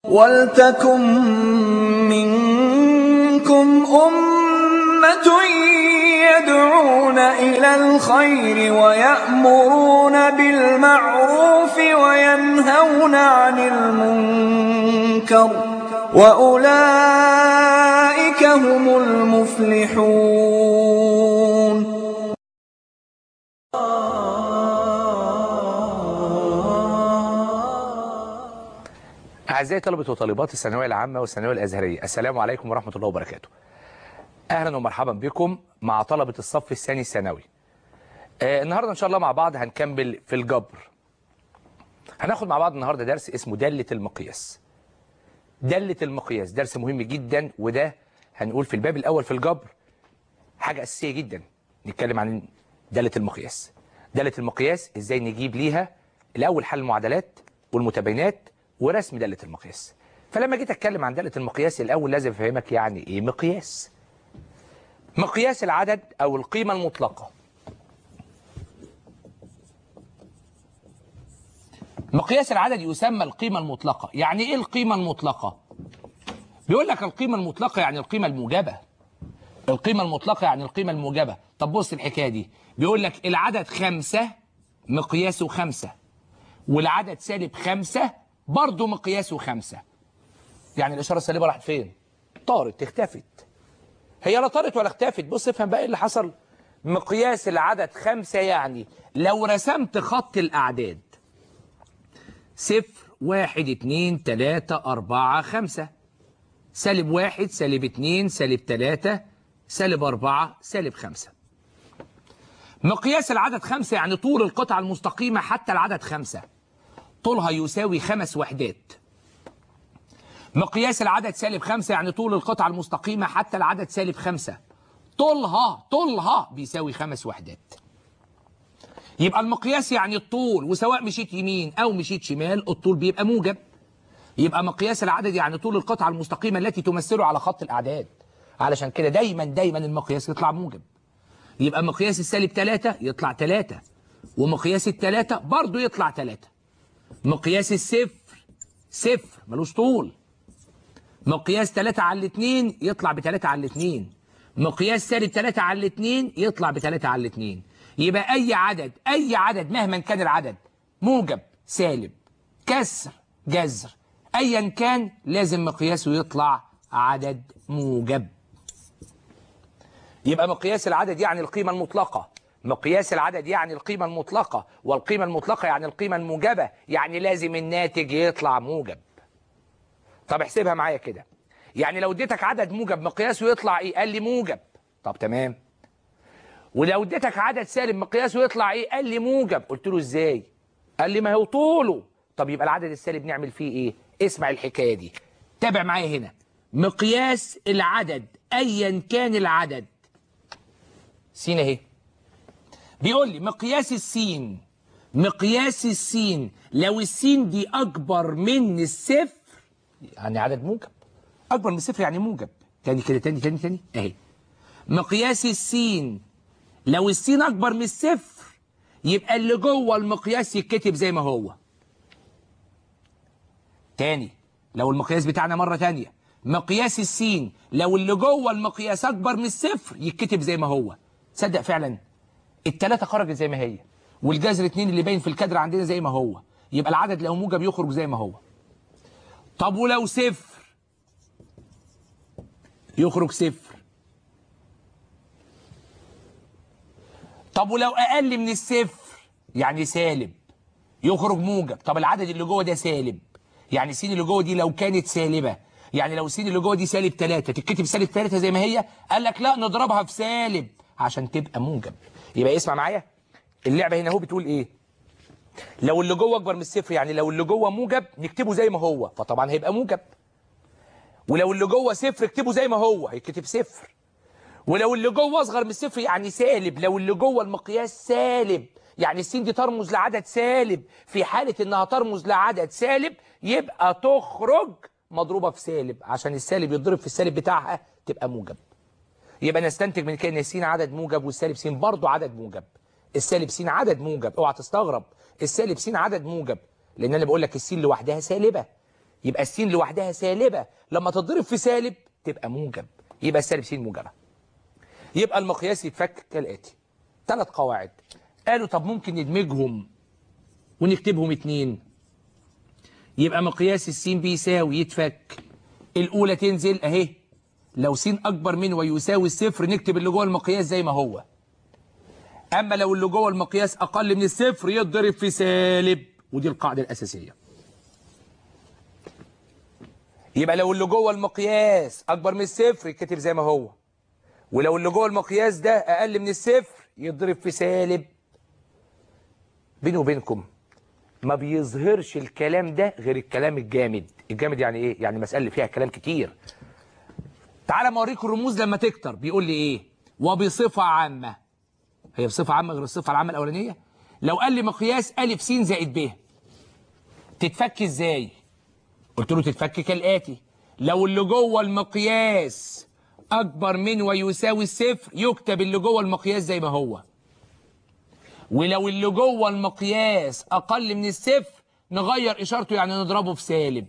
وَلْتَكُن مِّنكُمْ أُمَّةٌ يَدْعُونَ إِلَى الْخَيْرِ وَيَأْمُرُونَ بِالْمَعْرُوفِ وَيَنْهَوْنَ عَنِ الْمُنكَرِ ۚ وَأُولَٰئِكَ هُمُ الْمُفْلِحُونَ أعزائي طلبة وطالبات الثانوية العامة والثانوية الأزهرية السلام عليكم ورحمة الله وبركاته أهلا ومرحبا بكم مع طلبة الصف الثاني الثانوي آه النهاردة إن شاء الله مع بعض هنكمل في الجبر هناخد مع بعض النهاردة درس اسمه دالة المقياس دالة المقياس درس مهم جدا وده هنقول في الباب الأول في الجبر حاجة أساسية جدا نتكلم عن دالة المقياس دالة المقياس إزاي نجيب ليها الأول حل المعادلات والمتباينات ورسم دالة المقياس فلما جيت اتكلم عن دالة المقياس الاول لازم افهمك يعني ايه مقياس مقياس العدد او القيمة المطلقة مقياس العدد يسمى القيمة المطلقة يعني ايه القيمة المطلقة بيقول لك القيمة المطلقة يعني القيمة الموجبة القيمة المطلقة يعني القيمة الموجبة طب بص الحكاية دي بيقول لك العدد خمسة مقياسه خمسة والعدد سالب خمسة برضه مقياسه خمسة يعني الإشارة السالبة راحت فين طارت اختفت هي لا طارت ولا اختفت بص افهم بقى ايه اللي حصل مقياس العدد خمسة يعني لو رسمت خط الأعداد صفر واحد اتنين تلاتة أربعة خمسة سالب واحد سالب اتنين سالب تلاتة سالب أربعة سالب خمسة مقياس العدد خمسة يعني طول القطعة المستقيمة حتى العدد خمسة طولها يساوي خمس وحدات مقياس العدد سالب خمسة يعني طول القطعة المستقيمة حتى العدد سالب خمسة طولها طولها بيساوي خمس وحدات يبقى المقياس يعني الطول وسواء مشيت يمين أو مشيت شمال الطول بيبقى موجب يبقى مقياس العدد يعني طول القطعة المستقيمة التي تمثله على خط الأعداد علشان كده دايما دايما المقياس يطلع موجب يبقى مقياس السالب 3 يطلع 3 ومقياس الثلاثة برضه يطلع 3 مقياس الصفر صفر ملوش طول مقياس 3 على الاثنين يطلع ب 3 على الاثنين مقياس سالب 3 على الاثنين يطلع ب 3 على الاثنين يبقى اي عدد اي عدد مهما كان العدد موجب سالب كسر جذر ايا كان لازم مقياسه يطلع عدد موجب يبقى مقياس العدد يعني القيمة المطلقة مقياس العدد يعني القيمة المطلقة والقيمة المطلقة يعني القيمة الموجبة يعني لازم الناتج يطلع موجب طب احسبها معايا كده يعني لو اديتك عدد موجب مقياسه يطلع ايه قال لي موجب طب تمام ولو اديتك عدد سالب مقياسه يطلع ايه قال لي موجب قلت له ازاي قال لي ما هو طوله طب يبقى العدد السالب نعمل فيه ايه اسمع الحكاية دي تابع معايا هنا مقياس العدد ايا كان العدد سين اهي بيقول لي مقياس السين مقياس السين لو السين دي اكبر من الصفر يعني عدد موجب اكبر من الصفر يعني موجب تاني كده تاني تاني تاني اهي مقياس السين لو السين اكبر من الصفر يبقى اللي جوه المقياس يتكتب زي ما هو تاني لو المقياس بتاعنا مرة تانية مقياس السين لو اللي جوه المقياس اكبر من الصفر يتكتب زي ما هو تصدق فعلا التلاتة خرجت زي ما هي والجذر اتنين اللي باين في الكادر عندنا زي ما هو يبقى العدد لو موجب يخرج زي ما هو طب ولو صفر يخرج صفر طب ولو اقل من الصفر يعني سالب يخرج موجب طب العدد اللي جوه ده سالب يعني س اللي جوه دي لو كانت سالبه يعني لو س اللي جوه دي سالب 3 تتكتب سالب 3 زي ما هي قال لك لا نضربها في سالب عشان تبقى موجب يبقى اسمع معايا اللعبه هنا اهو بتقول ايه لو اللي جوه اكبر من الصفر يعني لو اللي جوه موجب نكتبه زي ما هو فطبعا هيبقى موجب ولو اللي جوه صفر اكتبه زي ما هو هيتكتب صفر ولو اللي جوه اصغر من الصفر يعني سالب لو اللي جوه المقياس سالب يعني السين دي ترمز لعدد سالب في حالة انها ترمز لعدد سالب يبقى تخرج مضروبة في سالب عشان السالب يتضرب في السالب بتاعها تبقى موجب يبقى نستنتج من كده ان السين عدد موجب والسالب س برضه عدد موجب السالب س عدد موجب اوعى تستغرب السالب س عدد موجب لان انا بقول لك السين لوحدها سالبه يبقى السين لوحدها سالبة لما تضرب في سالب تبقى موجب يبقى السالب س موجبة يبقى المقياس يتفك كالآتي ثلاث قواعد قالوا طب ممكن ندمجهم ونكتبهم اتنين يبقى مقياس السين بيساوي يتفك الأولى تنزل أهي لو س أكبر من ويساوي الصفر نكتب اللي جوه المقياس زي ما هو أما لو اللي جوه المقياس أقل من الصفر يتضرب في سالب ودي القاعدة الأساسية يبقى لو اللي جوه المقياس أكبر من الصفر يتكتب زي ما هو ولو اللي جوه المقياس ده أقل من الصفر يتضرب في سالب بيني وبينكم ما بيظهرش الكلام ده غير الكلام الجامد الجامد يعني ايه يعني مسألة اللي فيها كلام كتير تعال ما اوريك الرموز لما تكتر بيقول لي ايه وبصفة عامة هي بصفة عامة غير الصفة العامة الأولانية لو قال لي مقياس ألف س زائد ب تتفك ازاي قلت له تتفك كالآتي لو اللي جوه المقياس أكبر من ويساوي الصفر يكتب اللي جوه المقياس زي ما هو ولو اللي جوه المقياس أقل من الصفر نغير إشارته يعني نضربه في سالب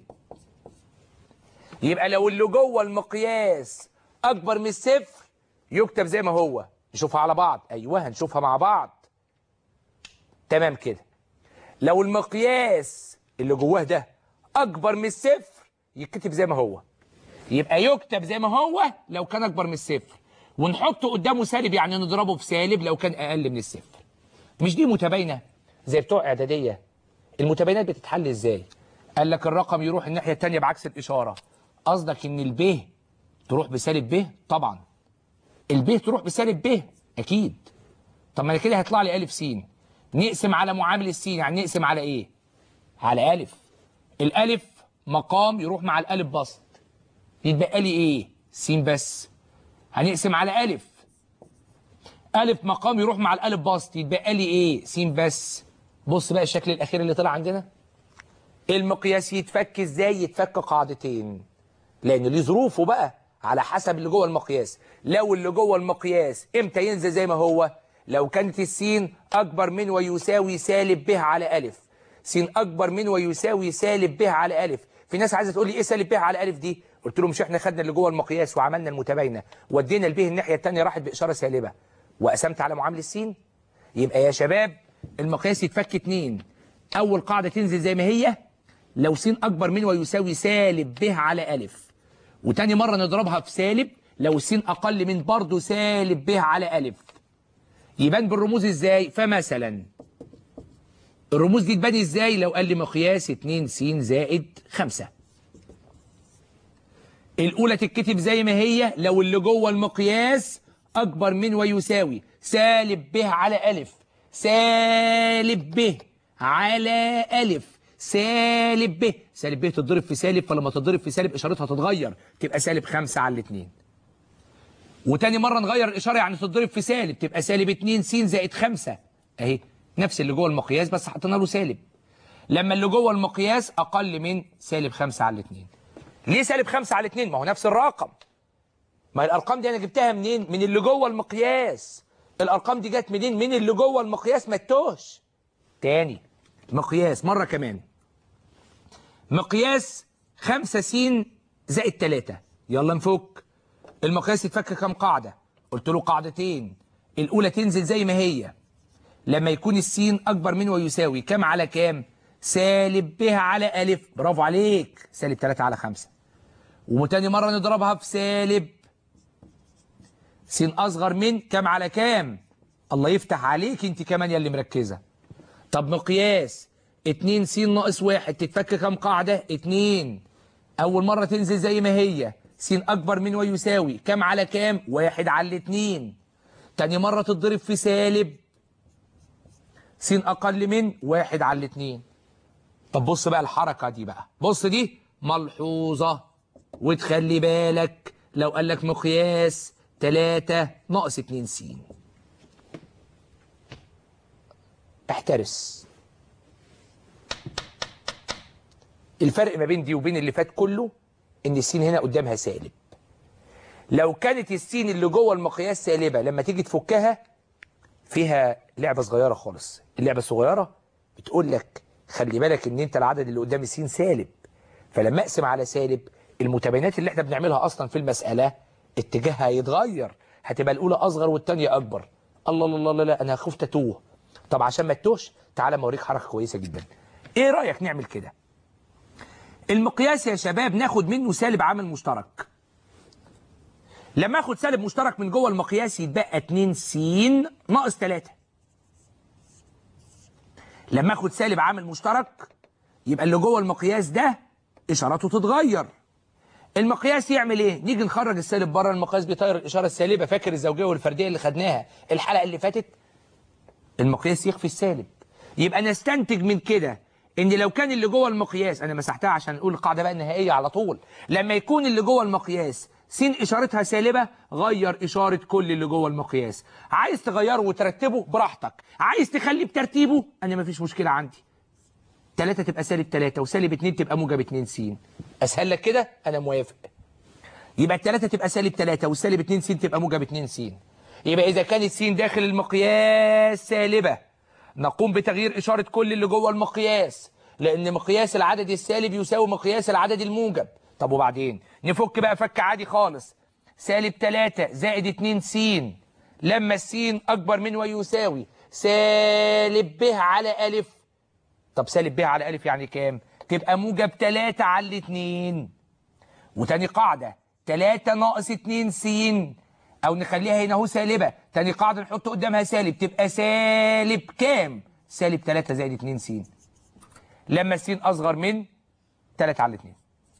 يبقى لو اللي جوه المقياس أكبر من الصفر يكتب زي ما هو نشوفها على بعض أيوه هنشوفها مع بعض تمام كده لو المقياس اللي جواه ده أكبر من الصفر يتكتب زي ما هو يبقى يكتب زي ما هو لو كان أكبر من الصفر ونحط قدامه سالب يعني نضربه في سالب لو كان أقل من الصفر مش دي متباينة زي بتوع إعدادية المتباينات بتتحل إزاي قال لك الرقم يروح الناحية التانية بعكس الإشارة قصدك إن الب تروح بسالب ب طبعا الب تروح بسالب ب أكيد طب ما أنا كده هيطلع لي ألف س نقسم على معامل السين يعني نقسم على إيه على ألف الألف مقام يروح مع الألف بسط يتبقى لي إيه س بس هنقسم على ألف ألف مقام يروح مع الألف بسط يتبقى لي إيه س بس بص بقى الشكل الأخير اللي طلع عندنا المقياس يتفك إزاي يتفك قاعدتين لأن ليه ظروفه بقى على حسب اللي جوه المقياس لو اللي جوه المقياس إمتى ينزل زي ما هو لو كانت السين أكبر من ويساوي سالب ب على ألف سين أكبر من ويساوي سالب ب على ألف في ناس عايزة تقول لي إيه سالب ب على ألف دي قلت لهم مش إحنا خدنا اللي جوه المقياس وعملنا المتباينة ودينا الب الناحية التانية راحت بإشارة سالبة وقسمت على معامل السين يبقى يا شباب المقياس يتفك اتنين أول قاعدة تنزل زي ما هي لو س أكبر من ويساوي سالب ب على ألف وتاني مرة نضربها في سالب لو س أقل من برضه سالب ب على ألف يبان بالرموز إزاي فمثلا الرموز دي تبان إزاي لو قال لي مقياس 2 س زائد 5 الأولى تتكتب زي ما هي لو اللي جوه المقياس أكبر من ويساوي سالب ب على ألف سالب ب على ألف سالب ب سالب ب تتضرب في سالب فلما تتضرب في سالب إشارتها تتغير تبقى سالب 5 على الاثنين وتاني مرة نغير الإشارة يعني تتضرب في سالب تبقى سالب 2 س زائد 5 أهي نفس اللي جوه المقياس بس حطينا له سالب لما اللي جوه المقياس أقل من سالب 5 على الاثنين ليه سالب 5 على الاثنين ما هو نفس الرقم ما الأرقام دي أنا جبتها منين من اللي جوه المقياس الأرقام دي جت منين من اللي جوه المقياس ما تتوهش تاني مقياس مرة كمان مقياس 5 س زائد 3 يلا نفك المقياس يتفك كام قاعدة قلت له قاعدتين الأولى تنزل زي ما هي لما يكون السين أكبر من ويساوي كام على كام سالب ب على ألف برافو عليك سالب 3 على 5 وتاني مرة نضربها في سالب س أصغر من كام على كام الله يفتح عليك انت كمان يا اللي مركزة طب مقياس 2 س ناقص 1 تتفك كام قاعدة 2 أول مرة تنزل زي ما هي س أكبر من ويساوي كام على كام واحد على الاتنين تاني مرة تتضرب في سالب س أقل من واحد على الاتنين طب بص بقى الحركة دي بقى بص دي ملحوظة وتخلي بالك لو قال لك مقياس 3 ناقص 2 س احترس الفرق ما بين دي وبين اللي فات كله ان السين هنا قدامها سالب لو كانت السين اللي جوه المقياس سالبة لما تيجي تفكها فيها لعبة صغيرة خالص اللعبة الصغيرة بتقول لك خلي بالك ان انت العدد اللي قدام السين سالب فلما اقسم على سالب المتباينات اللي احنا بنعملها اصلا في المساله اتجاهها هيتغير هتبقى الاولى اصغر والثانيه اكبر الله الله الله لا انا خفت اتوه طب عشان ما تتوهش تعالى اوريك حركه كويسه جدا ايه رايك نعمل كده المقياس يا شباب ناخد منه سالب عامل مشترك لما اخد سالب مشترك من جوه المقياس يتبقى 2 س ناقص 3 لما اخد سالب عامل مشترك يبقى اللي جوه المقياس ده اشارته تتغير المقياس يعمل ايه نيجي نخرج السالب بره المقياس بيطير الاشاره السالبه فاكر الزوجيه والفرديه اللي خدناها الحلقه اللي فاتت المقياس يخفي السالب يبقى نستنتج من كده ان لو كان اللي جوه المقياس انا مسحتها عشان نقول القاعده بقى النهائيه على طول لما يكون اللي جوه المقياس س اشارتها سالبه غير اشاره كل اللي جوه المقياس عايز تغيره وترتبه براحتك عايز تخليه بترتيبه انا مفيش مشكله عندي 3 تبقى سالب 3 وسالب 2 تبقى موجب 2 س اسهل لك كده انا موافق يبقى الثلاثة تبقى سالب 3 والسالب 2 س تبقى موجب 2 س يبقى إذا كانت س داخل المقياس سالبة نقوم بتغيير إشارة كل اللي جوه المقياس لأن مقياس العدد السالب يساوي مقياس العدد الموجب طب وبعدين نفك بقى فك عادي خالص سالب 3 زائد 2 س لما السين أكبر من ويساوي سالب ب على ألف طب سالب ب على ألف يعني كام؟ تبقى موجب 3 على الاتنين وتاني قاعدة 3 ناقص 2 س أو نخليها هنا اهو سالبة تاني قاعدة نحط قدامها سالب تبقى سالب كام؟ سالب 3 زائد 2 س لما الس أصغر من 3 على 2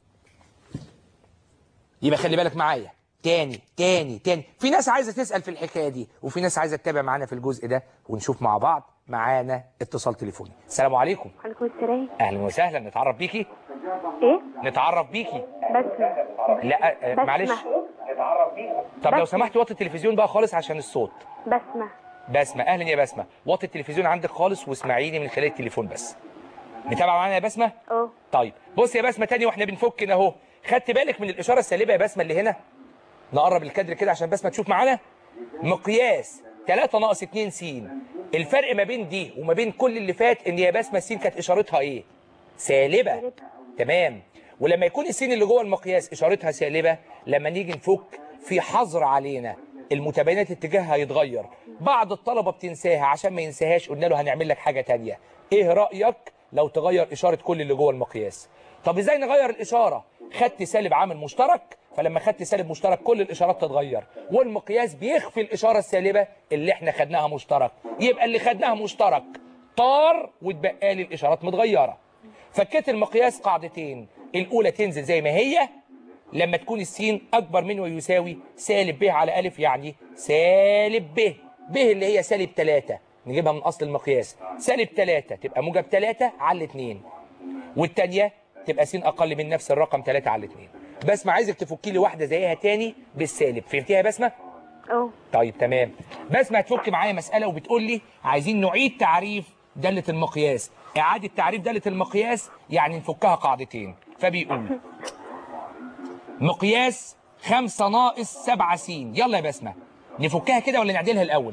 يبقى خلي بالك معايا تاني تاني تاني في ناس عايزة تسأل في الحكاية دي وفي ناس عايزة تتابع معانا في الجزء ده ونشوف مع بعض معانا اتصال تليفوني السلام عليكم عليكم السلام اهلا وسهلا نتعرف بيكي ايه نتعرف بيكي بسمة لا آه، بسمة. معلش طب لو بسمة. سمحت وطي التلفزيون بقى خالص عشان الصوت بسمة بسمة اهلا يا بسمة وطي التلفزيون عندك خالص واسمعيني من خلال التليفون بس متابعة معانا يا بسمة اه طيب بص يا بسمة تاني واحنا بنفك هنا اهو خدت بالك من الاشارة السالبة يا بسمة اللي هنا نقرب الكادر كده عشان بسمة تشوف معانا مقياس 3 ناقص 2 س الفرق ما بين دي وما بين كل اللي فات ان يا بسمة السين كانت اشارتها ايه سالبة سالبة. تمام ولما يكون السين اللي جوه المقياس اشارتها سالبه لما نيجي نفك في حظر علينا المتباينات اتجاهها هيتغير بعض الطلبه بتنساها عشان ما ينساهاش قلنا له هنعمل لك حاجه تانية ايه رايك لو تغير اشاره كل اللي جوه المقياس طب ازاي نغير الاشاره خدت سالب عامل مشترك فلما خدت سالب مشترك كل الاشارات تتغير والمقياس بيخفي الاشاره السالبه اللي احنا خدناها مشترك يبقى اللي خدناها مشترك طار واتبقى لي الاشارات متغيره فكيت المقياس قاعدتين الأولى تنزل زي ما هي لما تكون السين أكبر من ويساوي سالب ب على ألف يعني سالب ب ب اللي هي سالب 3 نجيبها من أصل المقياس سالب 3 تبقى موجب 3 على 2 والتانية تبقى س أقل من نفس الرقم 3 على 2 بسمة عايزك تفكي لي واحدة زيها تاني بالسالب فهمتيها يا بسمة؟ اه طيب تمام بسمة هتفك معايا مسألة وبتقول لي عايزين نعيد تعريف دالة المقياس إعادة تعريف دالة المقياس يعني نفكها قاعدتين فبيقول مقياس خمسة ناقص سبعة س يلا يا بسمة نفكها كده ولا نعدلها الأول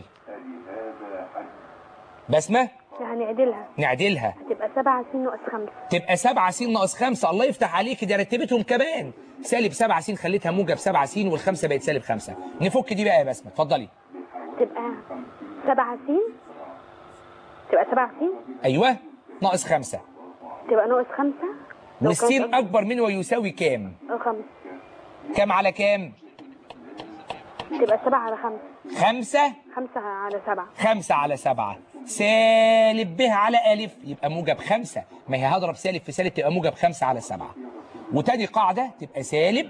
بسمة يعني عدلها نعدلها هتبقى سبعة س ناقص خمسة تبقى 7 س ناقص 5 الله يفتح عليك دي رتبتهم كمان سالب 7 س خليتها موجب 7 س والخمسه بقت سالب 5 نفك دي بقى يا بسمة اتفضلي تبقى سبعة س تبقى سبعة س ايوه ناقص 5 تبقى ناقص خمسة لو والسين كانت اكبر من ويساوي كام اه خمسة كام على كام تبقى سبعة على خمسة 5 خمسة على سبعة 5 على 7 سالب ب على ألف يبقى موجب 5 ما هي هضرب سالب في سالب تبقى موجب 5 على 7 وتاني قاعدة تبقى سالب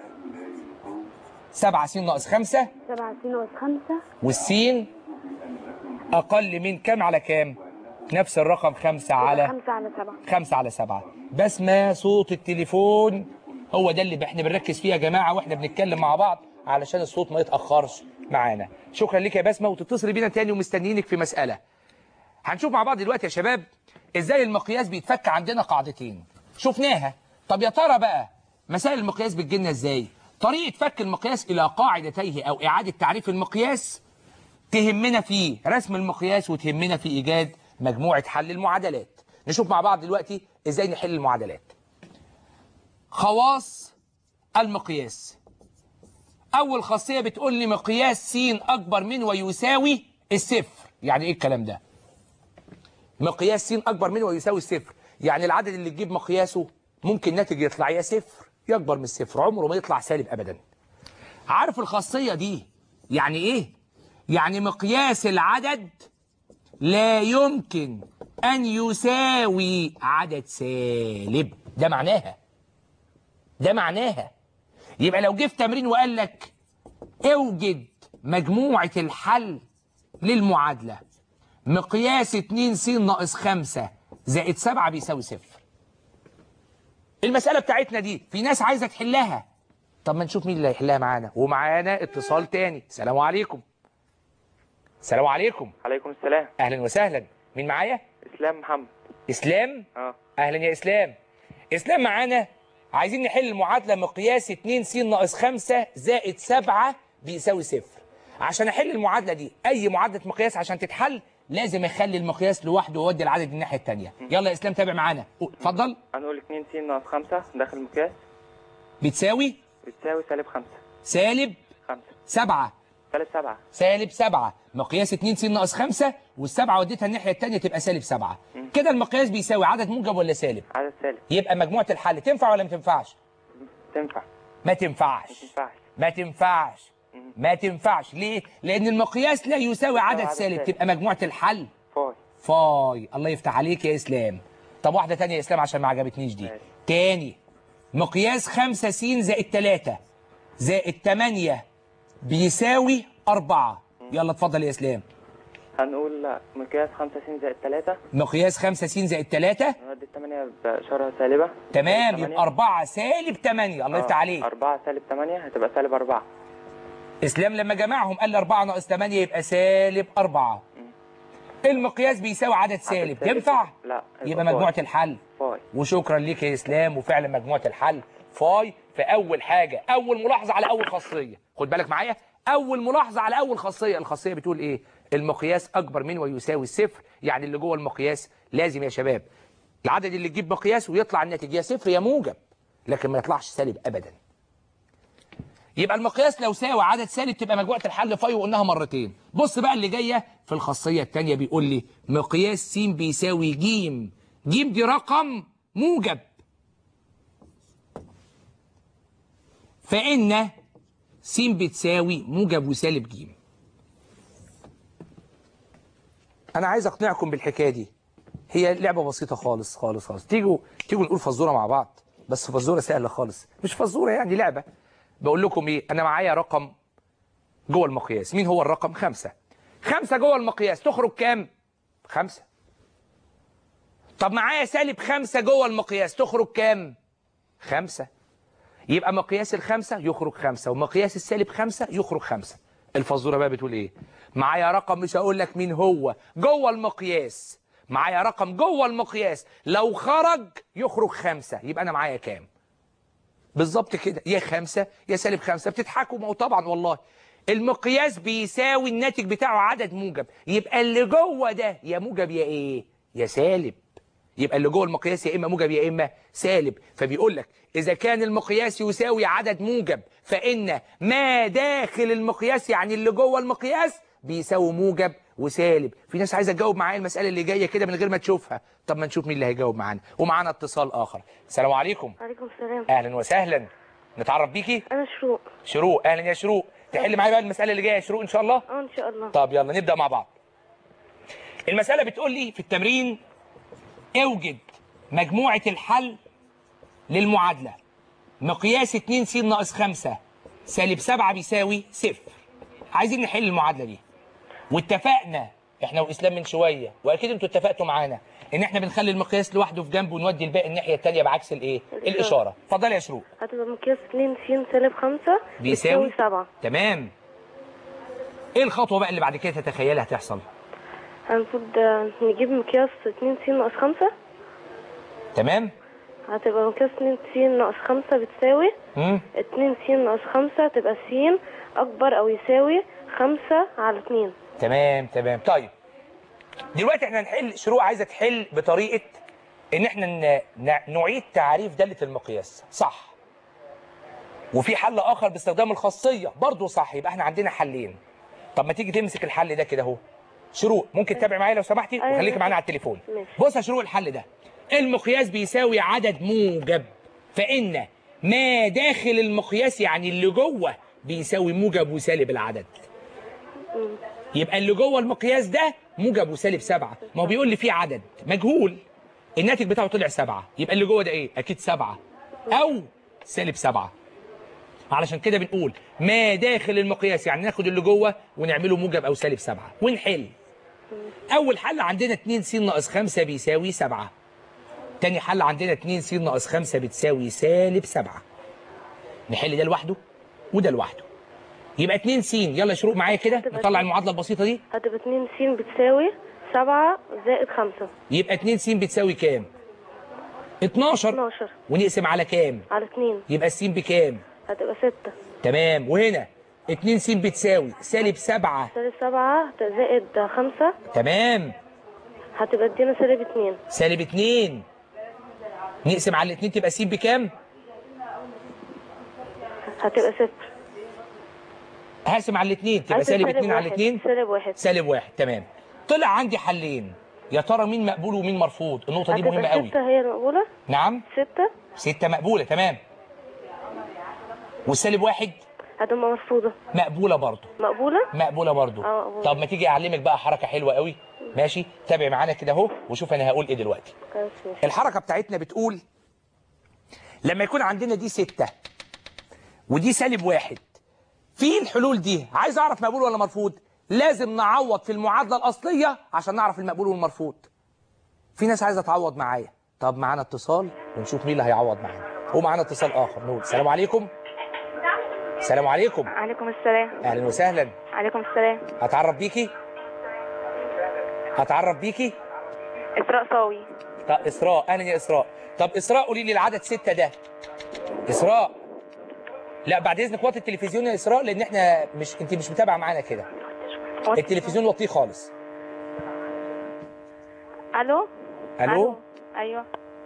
7 س ناقص 5 سبعة س ناقص خمسة والسين أقل من كام على كام؟ نفس الرقم 5 تبقى على خمسة على سبعة 5 على 7 بسمة صوت التليفون هو ده اللي احنا بنركز فيه يا جماعة واحنا بنتكلم مع بعض علشان الصوت ما يتأخرش معانا شكرا لك يا بسمة وتتصل بينا تاني ومستنيينك في مسألة هنشوف مع بعض دلوقتي يا شباب ازاي المقياس بيتفك عندنا قاعدتين شفناها طب يا ترى بقى مسائل المقياس بتجيلنا ازاي طريقة فك المقياس إلى قاعدتيه أو إعادة تعريف المقياس تهمنا في رسم المقياس وتهمنا في إيجاد مجموعة حل المعادلات نشوف مع بعض دلوقتي إزاي نحل المعادلات خواص المقياس اول خاصيه بتقول لي مقياس س اكبر من ويساوي الصفر يعني ايه الكلام ده مقياس س اكبر من ويساوي الصفر يعني العدد اللي تجيب مقياسه ممكن ناتج يطلع يا صفر يا اكبر من الصفر عمره ما يطلع سالب ابدا عارف الخاصيه دي يعني ايه يعني مقياس العدد لا يمكن ان يساوي عدد سالب ده معناها ده معناها يبقى لو جه في تمرين وقال لك اوجد مجموعة الحل للمعادلة مقياس 2 س ناقص 5 زائد 7 بيساوي صفر المسألة بتاعتنا دي في ناس عايزة تحلها طب ما نشوف مين اللي هيحلها معانا ومعانا اتصال تاني السلام عليكم السلام عليكم عليكم السلام اهلا وسهلا مين معايا اسلام محمد اسلام اه اهلا يا اسلام اسلام معانا عايزين نحل المعادله مقياس 2 س ناقص 5 زائد 7 بيساوي صفر عشان احل المعادله دي اي معادله مقياس عشان تتحل لازم اخلي المقياس لوحده واودي العدد الناحيه الثانيه يلا يا اسلام تابع معانا قول- اتفضل هنقول 2 س ناقص 5 داخل المقياس بتساوي بتساوي سالب 5 سالب 5 7 سالب 7 سالب 7 مقياس 2 س ناقص 5 والسبعه وديتها الناحيه الثانيه تبقى سالب 7 كده المقياس بيساوي عدد موجب ولا سالب عدد سالب يبقى مجموعه الحل تنفع ولا ما تنفعش تنفع ما تنفعش تنفعش ما تنفعش ما تنفعش ليه لان المقياس لا يساوي عدد عدد سالب سالب. تبقى مجموعه الحل فاي فاي الله يفتح عليك يا اسلام طب واحده تانية يا اسلام عشان ما عجبتنيش دي ماشي. تاني مقياس 5 س زائد 3 زائد 8 بيساوي 4 يلا اتفضل يا اسلام هنقول مقياس 5 س زائد 3 مقياس 5 س زائد 3 نودي 8 بإشارة سالبة تمام تمانية. يبقى 4 سالب 8 الله يفتح عليك 4 سالب 8 هتبقى سالب 4 اسلام لما جمعهم قال لي 4 ناقص 8 يبقى سالب 4 المقياس بيساوي عدد سالب سالب. تنفع لا هيبقى يبقى فاي. مجموعه الحل فاي وشكرا ليك يا اسلام وفعلا مجموعه الحل فاي في اول حاجه اول ملاحظه على اول خاصيه خد بالك معايا اول ملاحظه على اول خاصيه الخاصيه بتقول ايه المقياس اكبر من ويساوي الصفر يعني اللي جوه المقياس لازم يا شباب العدد اللي تجيب مقياس ويطلع الناتج يا صفر يا موجب لكن ما يطلعش سالب ابدا يبقى المقياس لو ساوي عدد سالب تبقى مجموعه الحل فاي وقلناها مرتين بص بقى اللي جايه في الخاصيه الثانيه بيقول لي مقياس س بيساوي ج ج دي رقم موجب فإن س بتساوي موجب وسالب ج أنا عايز أقنعكم بالحكاية دي هي لعبة بسيطة خالص خالص خالص تيجوا تيجوا نقول فزورة مع بعض بس فزورة سهلة خالص مش فزورة يعني لعبة بقول لكم إيه أنا معايا رقم جوه المقياس مين هو الرقم خمسة خمسة جوه المقياس تخرج كام خمسة طب معايا سالب خمسة جوه المقياس تخرج كام خمسة يبقى مقياس الخمسة يخرج خمسة ومقياس السالب خمسة يخرج خمسة الفزورة بقى بتقول ايه معايا رقم مش هقول لك مين هو جوه المقياس معايا رقم جوه المقياس لو خرج يخرج خمسة يبقى انا معايا كام بالظبط كده يا خمسة يا سالب خمسة بتضحكوا ما هو طبعا والله المقياس بيساوي الناتج بتاعه عدد موجب يبقى اللي جوه ده يا موجب يا ايه يا سالب يبقى اللي جوه المقياس يا اما موجب يا اما سالب فبيقول لك اذا كان المقياس يساوي عدد موجب فان ما داخل المقياس يعني اللي جوه المقياس بيساوي موجب وسالب في ناس عايزه تجاوب معايا المساله اللي جايه كده من غير ما تشوفها طب ما نشوف مين اللي هيجاوب معانا ومعانا اتصال اخر السلام عليكم عليكم السلام اهلا وسهلا نتعرف بيكي انا شروق شروق اهلا يا شروق تحل معايا بقى المساله اللي جايه يا شروق ان شاء الله اه ان شاء الله طب يلا نبدأ مع بعض المسألة بتقول لي في التمرين اوجد مجموعة الحل للمعادلة مقياس 2 س ناقص 5 سالب 7 بيساوي صفر عايزين نحل المعادلة دي واتفقنا احنا واسلام من شوية واكيد انتوا اتفقتوا معانا ان احنا بنخلي المقياس لوحده في جنب ونودي الباقي الناحية التانية بعكس الايه الإشارة. الاشارة اتفضل يا شروق هتبقى مقياس 2 س سالب 5 بيساوي 7 تمام ايه الخطوة بقى اللي بعد كده تتخيلها هتحصل المفروض آه، نجيب مقياس 2 س ناقص 5 تمام هتبقى مقياس 2 س ناقص 5 بتساوي امم 2 س ناقص 5 تبقى س اكبر او يساوي 5 على 2 تمام تمام طيب دلوقتي احنا هنحل شروق عايزه تحل بطريقه ان احنا ن- ن- نعيد تعريف داله المقياس صح وفي حل اخر باستخدام الخاصيه برضه صح يبقى احنا عندنا حلين طب ما تيجي تمسك الحل ده كده اهو شروق ممكن تتابع معايا لو سمحتي أيوة وخليكي ماشي. معانا على التليفون ماشي. بص يا شروق الحل ده المقياس بيساوي عدد موجب فان ما داخل المقياس يعني اللي جوه بيساوي موجب وسالب العدد يبقى اللي جوه المقياس ده موجب وسالب سبعة ما هو بيقول لي في عدد مجهول الناتج بتاعه طلع سبعة يبقى اللي جوه ده ايه اكيد سبعة او سالب سبعة علشان كده بنقول ما داخل المقياس يعني ناخد اللي جوه ونعمله موجب او سالب سبعة ونحل اول حل عندنا 2 س ناقص 5 بيساوي 7 تاني حل عندنا 2 س ناقص 5 بتساوي سالب 7 نحل ده لوحده وده لوحده يبقى 2 س يلا شروق معايا كده نطلع المعادله البسيطه دي هتبقى 2 س بتساوي 7 زائد 5 يبقى 2 س بتساوي كام 12 12 ونقسم على كام على 2 يبقى الس بكام هتبقى 6 تمام وهنا 2 س بتساوي سالب 7 سالب 7 زائد 5 تمام هتبقى ادينا سالب 2 سالب 2 نقسم على الاثنين تبقى س بكام هتبقى 0 هقسم على الاثنين تبقى سالب 2 على الاثنين سالب 1 سالب 1 تمام طلع عندي حلين يا ترى مين مقبول ومين مرفوض النقطه دي مهمه هتبقى قوي 6 هي المقبولة نعم 6 ستة مقبولة تمام والسالب واحد هتبقى مرفوضة مقبولة برضه مقبولة مقبولة برضه اه مقبولة. طب ما تيجي أعلمك بقى حركة حلوة قوي ماشي تابع معانا كده أهو وشوف أنا هقول إيه دلوقتي خلاص ماشي الحركة بتاعتنا بتقول لما يكون عندنا دي ستة ودي سالب واحد في الحلول دي عايز أعرف مقبول ولا مرفوض لازم نعوض في المعادلة الأصلية عشان نعرف المقبول والمرفوض في ناس عايزة تعوض معايا طب معانا اتصال ونشوف مين اللي هيعوض معانا هو معانا اتصال آخر نقول السلام عليكم السلام عليكم عليكم السلام اهلا وسهلا عليكم السلام هتعرف بيكي هتعرف بيكي إسراء صاوي طب اسراء اهلا يا اسراء طب اسراء قولي لي العدد ستة ده اسراء لا بعد اذنك وطي التلفزيون يا اسراء لان احنا مش انت مش متابعه معانا كده التلفزيون وطيه خالص ألو الو أيوه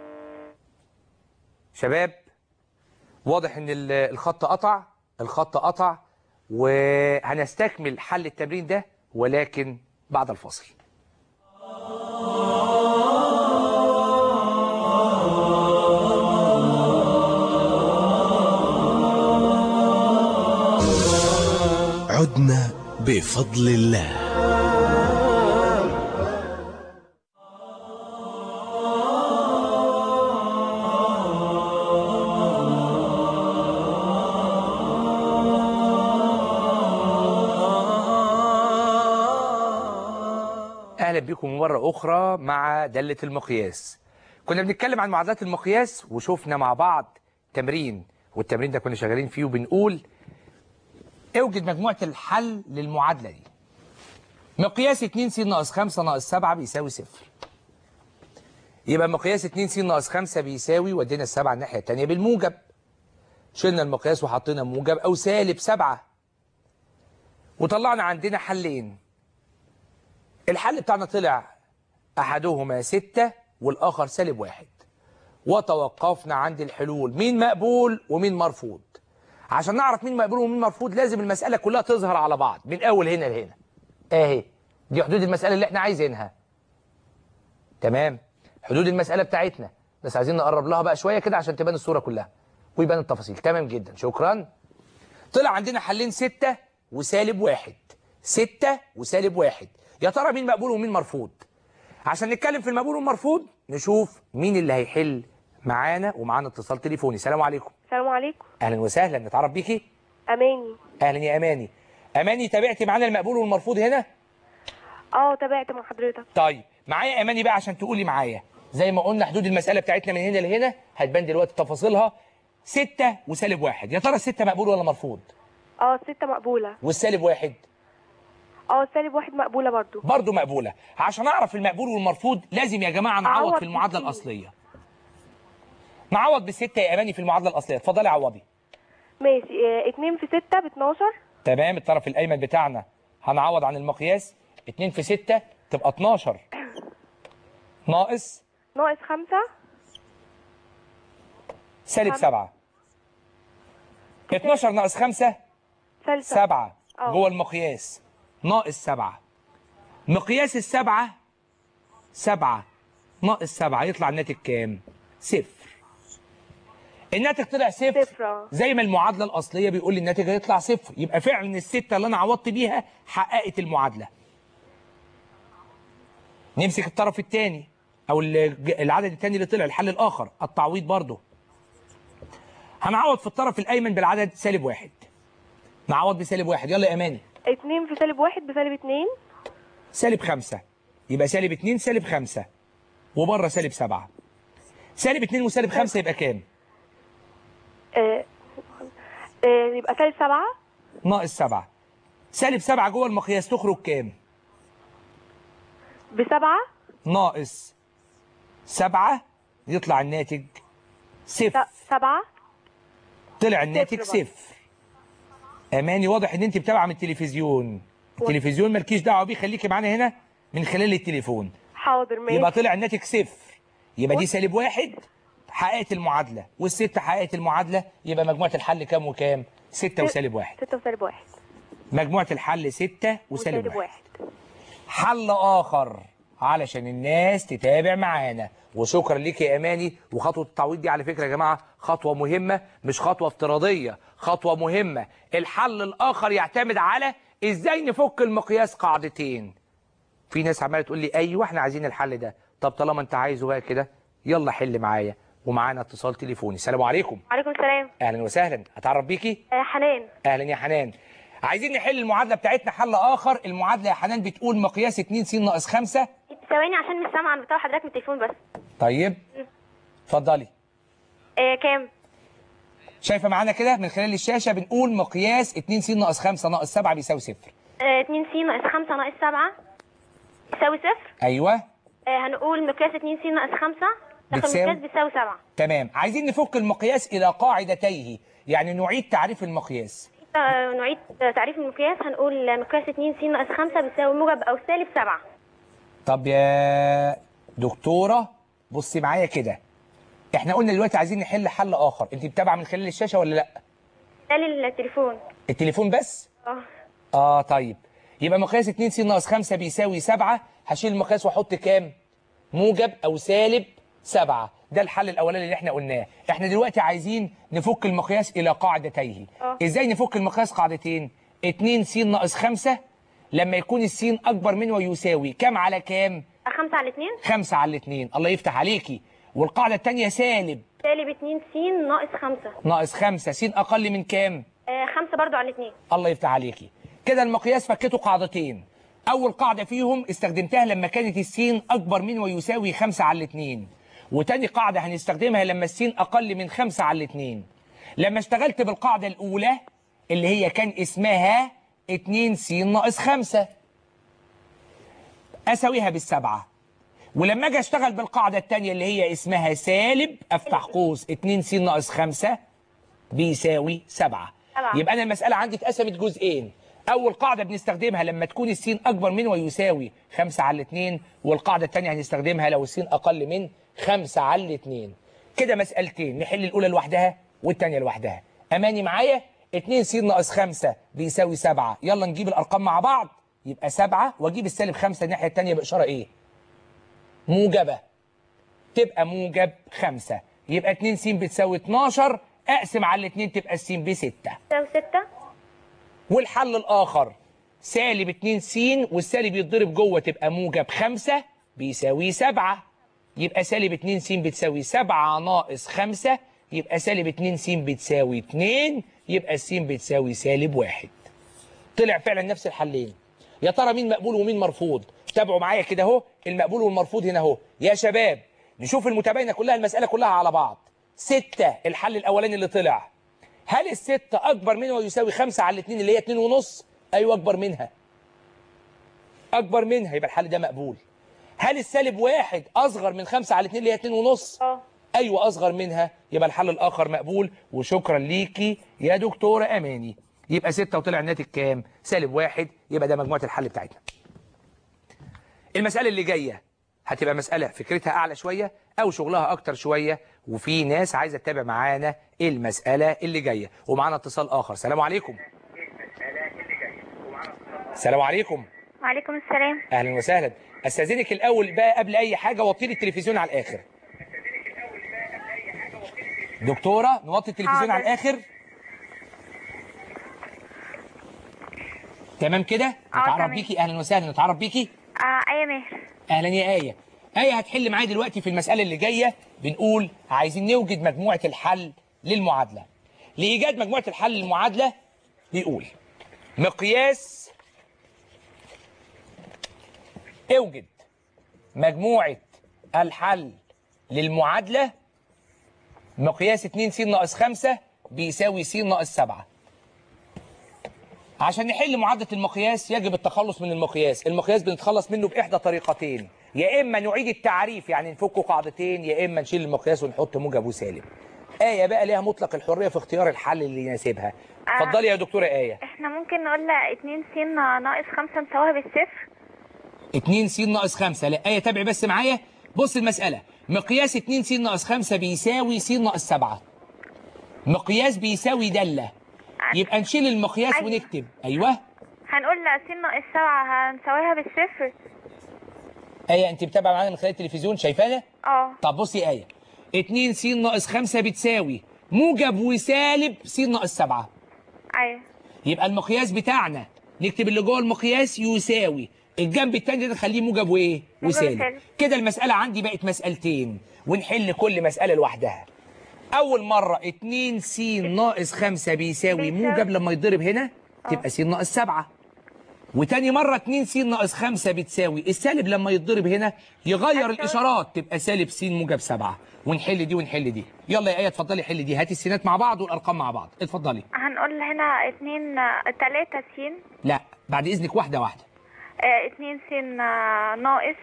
شباب واضح ان ال- الخط قطع الخط قطع وهنستكمل حل التمرين ده ولكن بعد الفاصل عدنا بفضل الله اهلا بكم مره اخرى مع داله المقياس كنا بنتكلم عن معادلات المقياس وشوفنا مع بعض تمرين والتمرين ده كنا شغالين فيه وبنقول اوجد مجموعه الحل للمعادله دي مقياس 2 س ناقص 5 ناقص 7 بيساوي صفر يبقى مقياس 2 س ناقص 5 بيساوي ودينا السبعه الناحيه الثانيه بالموجب شلنا المقياس وحطينا موجب او سالب 7 وطلعنا عندنا حلين الحل بتاعنا طلع أحدهما ستة والآخر سالب واحد وتوقفنا عند الحلول مين مقبول ومين مرفوض عشان نعرف مين مقبول ومين مرفوض لازم المسألة كلها تظهر على بعض من أول هنا لهنا اهي دي حدود المسألة اللي احنا عايزينها تمام حدود المسألة بتاعتنا بس عايزين نقرب لها بقى شوية كده عشان تبان الصورة كلها ويبان التفاصيل تمام جدا شكرا طلع عندنا حلين ستة وسالب واحد ستة وسالب واحد يا ترى مين مقبول ومين مرفوض عشان نتكلم في المقبول والمرفوض نشوف مين اللي هيحل معانا ومعانا اتصال تليفوني السلام عليكم السلام عليكم اهلا وسهلا نتعرف بيكي أماني اهلا يا اماني اماني تابعتي معانا المقبول والمرفوض هنا اه تابعت مع حضرتك طيب معايا اماني بقى عشان تقولي معايا زي ما قلنا حدود المساله بتاعتنا من هنا لهنا هتبان دلوقتي تفاصيلها ستة وسالب واحد يا ترى الستة مقبول ولا مرفوض اه ستة مقبولة والسالب واحد اه سالب واحد مقبولة برضو برضه مقبولة عشان أعرف المقبول والمرفوض لازم يا جماعة نعوض أعوض في المعادلة بالستين. الأصلية نعوض بالستة يا أماني في المعادلة الأصلية اتفضلي عوضي ماشي اه اتنين في ستة باتناشر تمام الطرف الأيمن بتاعنا هنعوض عن المقياس 2 في 6 تبقى 12 ناقص ناقص خمسة سالب خمسة. 7 12 ناقص 5 سالب 7 أه. جوه المقياس ناقص 7 مقياس السبعة 7 ناقص 7 يطلع الناتج كام؟ صفر الناتج طلع صفر صفر، أه. زي ما المعادلة الأصلية بيقول لي الناتج هيطلع صفر يبقى فعلا الستة اللي أنا عوضت بيها حققت المعادلة نمسك الطرف الثاني أو الج- العدد الثاني اللي طلع الحل الآخر التعويض برضه هنعوض في الطرف الأيمن بالعدد سالب واحد نعوض بسالب واحد يلا يا أماني اتنين في سالب واحد بسالب اتنين سالب خمسة يبقى سالب اتنين سالب خمسة وبره سالب سبعة سالب اتنين وسالب خمسة يبقى كام؟ آه، آه، يبقى سالب سبعة ناقص سبعة سالب سبعة جوه المقياس تخرج كام؟ بسبعة ناقص سبعة يطلع الناتج صفر س- سبعة طلع الناتج صفر برضه. صفر اماني واضح ان انت متابعه من التلفزيون التلفزيون مالكيش دعوه بيه خليكي معانا هنا من خلال التليفون حاضر ماشي يبقى طلع الناتج صفر يبقى دي سالب واحد حققت المعادله والستة حققت المعادله يبقى مجموعه الحل كام وكام؟ ستة وسالب واحد ستة وسالب واحد مجموعه الحل ستة وسالب وسالب واحد واحد حل اخر علشان الناس تتابع معانا وشكرا ليك يا اماني وخطوه التعويض دي على فكره يا جماعه خطوه مهمه مش خطوه افتراضيه خطوه مهمه الحل الاخر يعتمد على ازاي نفك المقياس قاعدتين في ناس عماله تقول لي ايوه احنا عايزين الحل ده طب طالما انت عايزه بقى كده يلا حل معايا ومعانا اتصال تليفوني السلام عليكم عليكم السلام اهلا وسهلا اتعرف بيكي آه، حنان اهلا يا حنان عايزين نحل المعادله بتاعتنا حل اخر المعادله يا حنان بتقول مقياس 2 س ناقص 5 ثواني عشان مش سامعة بتاع حضرتك من التليفون بس طيب اتفضلي آه كام شايفه معانا كده من خلال الشاشه بنقول مقياس 2 س ناقص 5 ناقص 7 بيساوي صفر آه 2 س ناقص 5 ناقص 7 يساوي صفر ايوه آه هنقول مقياس 2 س ناقص 5 داخل بتساوي؟ المقياس بيساوي 7 تمام عايزين نفك المقياس الى قاعدتيه يعني نعيد تعريف المقياس آه نعيد تعريف المقياس هنقول مقياس 2 س ناقص 5 بيساوي موجب أو سالب 7 طب يا دكتوره بصي معايا كده احنا قلنا دلوقتي عايزين نحل حل اخر انت متابعه من خلال الشاشه ولا لا ده التليفون التليفون بس اه اه طيب يبقى مقياس 2 س ناقص 5 بيساوي 7 هشيل المقياس واحط كام موجب او سالب 7 ده الحل الاولاني اللي احنا قلناه احنا دلوقتي عايزين نفك المقياس الى قاعدتيه آه. ازاي نفك المقياس قاعدتين 2 س ناقص 5 لما يكون السين اكبر من ويساوي كام على كام 5 على 2 5 على 2 الله يفتح عليكي والقاعده الثانيه سالب سالب 2 س ناقص 5 ناقص 5 س اقل من كام 5 برضو على 2 الله يفتح عليكي كده المقياس فكته قاعدتين اول قاعده فيهم استخدمتها لما كانت السين اكبر من ويساوي 5 على 2 وتاني قاعده هنستخدمها لما السين اقل من 5 على 2 لما اشتغلت بالقاعده الاولى اللي هي كان اسمها 2 س ناقص 5 اساويها بالسبعه ولما اجي اشتغل بالقاعده الثانيه اللي هي اسمها سالب افتح قوس 2 س ناقص 5 بيساوي 7 سبعة. يبقى انا المساله عندي اتقسمت جزئين اول قاعده بنستخدمها لما تكون السين اكبر من ويساوي 5 على 2 والقاعده الثانيه هنستخدمها لو السين اقل من 5 على 2 كده مسالتين نحل الاولى لوحدها والثانيه لوحدها اماني معايا 2 س ناقص 5 بيساوي 7 يلا نجيب الارقام مع بعض يبقى 7 واجيب السالب 5 الناحيه الثانيه باشاره ايه موجبه تبقى موجب 5 يبقى 2 س بتساوي 12 اقسم على الاثنين تبقى الس ب 6 تساوي 6 والحل الاخر سالب 2 س والسالب يتضرب جوه تبقى موجب 5 بيساوي 7 يبقى سالب 2 س بتساوي 7 ناقص 5 يبقى سالب 2 س بتساوي 2 يبقى الس بتساوي سالب 1 طلع فعلا نفس الحلين يا ترى مين مقبول ومين مرفوض تابعوا معايا كده اهو المقبول والمرفوض هنا اهو يا شباب نشوف المتباينه كلها المساله كلها على بعض ستة الحل الاولاني اللي طلع هل الستة اكبر من ويساوي خمسة على الاثنين اللي هي اتنين ونص ايوه اكبر منها اكبر منها يبقى الحل ده مقبول هل السالب واحد اصغر من خمسة على الاثنين اللي هي اتنين ونص اه ايوه اصغر منها يبقى الحل الاخر مقبول وشكرا ليكي يا دكتوره اماني يبقى ستة وطلع الناتج كام سالب واحد يبقى ده مجموعه الحل بتاعتنا المساله اللي جايه هتبقى مسألة فكرتها أعلى شوية أو شغلها أكتر شوية وفي ناس عايزة تتابع معانا المسألة اللي جاية ومعانا اتصال آخر سلام عليكم السلام عليكم وعليكم السلام أهلا وسهلا أستاذنك الأول بقى قبل أي حاجة وطي لي التلفزيون على الآخر دكتورة نوطي التلفزيون حاضر. على الآخر تمام كده نتعرف تمام. بيكي أهلا وسهلا نتعرف بيكي آه أيا ماهر اهلا يا آية آية هتحل معايا دلوقتي في المسألة اللي جاية بنقول عايزين نوجد مجموعة الحل للمعادلة لإيجاد مجموعة الحل للمعادلة بيقول مقياس اوجد مجموعة الحل للمعادلة مقياس 2 س ناقص 5 بيساوي س ناقص 7 عشان نحل معادلة المقياس يجب التخلص من المقياس المقياس بنتخلص منه بإحدى طريقتين يا إما نعيد التعريف يعني نفك قاعدتين يا إما نشيل المقياس ونحط موجب وسالب آية بقى ليها مطلق الحرية في اختيار الحل اللي يناسبها آه. اتفضلي يا دكتورة آية احنا ممكن نقول لا 2 س ناقص 5 مساوية بالصفر 2 س ناقص 5 لا آية تابعي بس معايا بص المسألة مقياس 2 س ناقص 5 بيساوي س ناقص 7 مقياس بيساوي دالة يبقى نشيل المقياس أيوة. ونكتب أيوه هنقول لا س ناقص 7 هنساويها بالصفر آية أنت متابعة معانا من خلال التلفزيون شايفانا؟ اه طب بصي يا آية 2 س ناقص 5 بتساوي موجب وسالب س ناقص 7 ايوه يبقى المقياس بتاعنا نكتب اللي جوه المقياس يساوي الجنب التاني ده نخليه موجب وايه موجب وسالب وسالب. كده المسألة عندي بقت مسألتين ونحل كل مسألة لوحدها أول مرة 2 س ناقص 5 بيساوي بيساوي. موجب لما يتضرب هنا تبقى س ناقص 7 وتاني مرة 2 س ناقص 5 بتساوي السالب لما يتضرب هنا يغير الإشارات تبقى سالب س موجب 7 ونحل دي ونحل دي يلا يا آية اتفضلي حل دي هاتي السينات مع بعض والأرقام مع بعض اتفضلي هنقول هنا 2 3 س لا بعد إذنك واحدة واحدة 2 س ناقص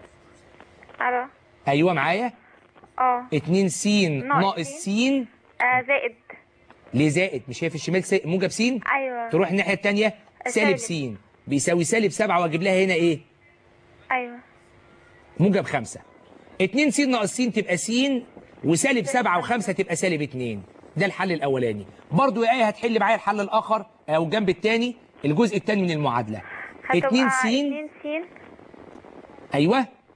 الو أيوة معايا اه 2 س ناقص ناقص س. س آه، زائد ليه زائد مش هي في الشمال س- موجب س ايوه تروح الناحية التانية سالب س سالب. بيساوي سالب 7 واجيب لها هنا ايه ايوه موجب 5 2 س ناقص س تبقى س وسالب 7 و5 تبقى سالب 2 ده الحل الاولاني برضو يا ايه هتحل معايا الحل الاخر او الجنب الثاني الجزء الثاني من المعادله 2 هتبقى س 2 س ايوه